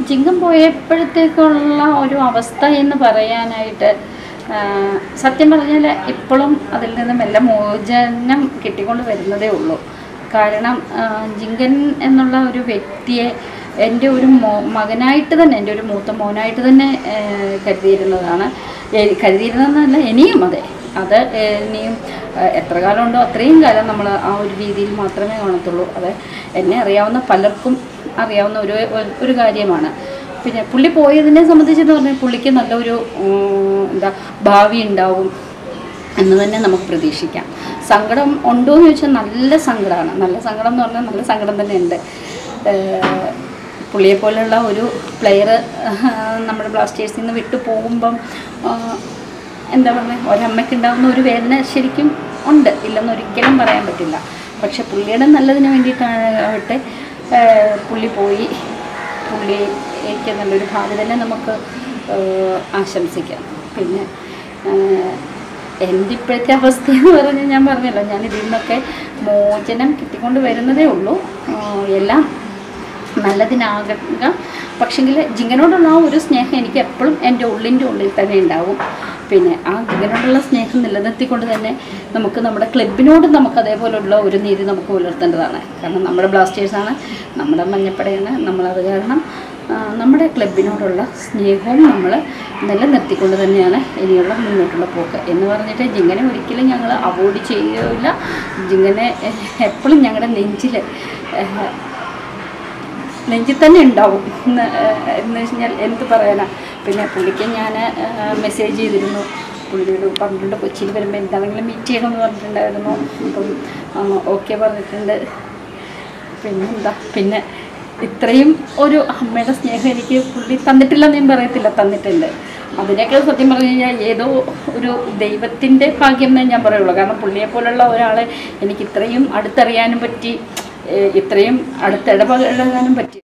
ചിങ്കം പോയപ്പോഴത്തേക്കുള്ള ഒരു അവസ്ഥ എന്ന് പറയാനായിട്ട് ആ, സത്യം പറഞ്ഞാൽ ഇപ്പോഴും അതിൽ നിന്നും എല്ലാം മോചനം കിട്ടിക്കൊണ്ട് വരുന്നതേ ഉള്ളൂ കാരണം ആ, ജിങ്കൻ എന്നുള്ള ഒരു വ്യക്തിയെ എൻ്റെ ഒരു മോ മകനായിട്ട് തന്നെ എൻ്റെ ഒരു മൂത്ത മോനായിട്ട് തന്നെ ഏ, കരുതിയിരുന്നതാണ് എ- കരുതിയിരുന്നതെന്നല്ല ഇനിയും അതെ അത് ഏ, ഇനിയും ഏ, എത്ര കാലം ഉണ്ടോ അത്രയും കാലം നമ്മൾ ആ ഒരു രീതിയിൽ മാത്രമേ കാണത്തുള്ളൂ അത് എന്നെ അറിയാവുന്ന പലർക്കും അറിയാവുന്ന ഒരു ഒരു കാര്യമാണ് പിന്നെ പുള്ളി പോയതിനെ സംബന്ധിച്ചെന്ന് പറഞ്ഞാൽ പുള്ളിക്ക് നല്ലൊരു ഉം, എന്താ ഭാവി ഉണ്ടാവും എന്ന് തന്നെ നമുക്ക് പ്രതീക്ഷിക്കാം സങ്കടം ഉണ്ടോ എന്ന് ചോദിച്ചാൽ നല്ല സങ്കടമാണ് നല്ല സങ്കടം എന്ന് പറഞ്ഞാൽ നല്ല സങ്കടം തന്നെ ഉണ്ട് പുള്ളിയെ പോലെയുള്ള ഒരു പ്ലെയർ നമ്മുടെ ബ്ലാസ്റ്റേഴ്സിൽ നിന്ന് വിട്ടു പോകുമ്പം ആ, എന്താ പറയുക ഒരമ്മയ്ക്ക് ഉണ്ടാകുന്ന ഒരു വേദന ശരിക്കും ഉണ്ട് ഇല്ലെന്ന് ഒരിക്കലും പറയാൻ പറ്റില്ല പക്ഷെ പുള്ളിയുടെ നല്ലതിന് വേണ്ടിയിട്ടാകട്ടെ ആ, പുള്ളി പോയി പുള്ളിക്ക് നല്ലൊരു ഭാവി തന്നെ നമുക്ക് ആ, ആശംസിക്കാം പിന്നെ ആ, എൻ്റെ ഇപ്പോഴത്തെ അവസ്ഥ എന്ന് പറഞ്ഞാൽ ഞാൻ പറഞ്ഞല്ലോ ഞാൻ ഇതിൽ നിന്നൊക്കെ മോചനം കിട്ടിക്കൊണ്ട് വരുന്നതേ ഉള്ളൂ ആ, എല്ലാം നല്ലതിനാകുക പക്ഷെങ്കിൽ ജിങ്കനോടുള്ള ആ ഒരു സ്നേഹം എനിക്ക് എപ്പോഴും എൻ്റെ ഉള്ളിൻ്റെ ഉള്ളിൽ തന്നെ ഉണ്ടാവും പിന്നെ ആ ജിങ്കനോടുള്ള സ്നേഹം നിലനിർത്തിക്കൊണ്ട് തന്നെ നമുക്ക് നമ്മുടെ ക്ലബിനോട് നമുക്ക് അതേപോലുള്ള ഒരു നീതി നമുക്ക് പുലർത്തേണ്ടതാണ് കാരണം നമ്മുടെ ബ്ലാസ്റ്റേഴ്സാണ് നമ്മുടെ മഞ്ഞപ്പടയാണ് നമ്മളത് കാരണം ആ, നമ്മുടെ ക്ലബിനോടുള്ള സ്നേഹവും നമ്മൾ നിലനിർത്തിക്കൊണ്ട് തന്നെയാണ് ഇനിയുള്ള മുന്നോട്ടുള്ള പോക്ക് എന്ന് പറഞ്ഞിട്ട് ജിങ്ങനെ ഒരിക്കലും ഞങ്ങൾ അവോയ്ഡ് ചെയ്യുകയില്ല ജിങ്ങനെ എപ്പോഴും ഞങ്ങളുടെ നെഞ്ചിൽ നെഞ്ചിൽ തന്നെ ഉണ്ടാവും എന്ന് ഏഹ് എന്ന് വെച്ച് കഴിഞ്ഞാൽ എന്ത് പറയാനാ പിന്നെ പുള്ളിക്ക് ഞാൻ മെസ്സേജ് ചെയ്തിരുന്നു പുള്ളിയോട് പറഞ്ഞിട്ടുണ്ട് കൊച്ചിയിൽ വരുമ്പോൾ എന്താണെങ്കിലും മീറ്റ് ചെയ്യണമെന്ന് പറഞ്ഞിട്ടുണ്ടായിരുന്നു അപ്പം ഓക്കെ പറഞ്ഞിട്ടുണ്ട് പിന്നെന്താ പിന്നെ ഇത്രയും ഒരു അമ്മയുടെ സ്നേഹം എനിക്ക് പുള്ളി തന്നിട്ടില്ലെന്ന് ഞാൻ പറയത്തില്ല തന്നിട്ടുണ്ട് അതിനൊക്കെ സത്യം പറഞ്ഞു കഴിഞ്ഞാൽ ഏതോ ഒരു ദൈവത്തിൻ്റെ ഭാഗ്യം എന്നേ ഞാൻ പറയുള്ളൂ കാരണം പുള്ളിയെ പോലുള്ള ഒരാളെ എനിക്ക് ഇത്രയും അടുത്തറിയാനും പറ്റി ഏഹ് ഇത്രയും അടുത്തിടപഴകാനും പറ്റി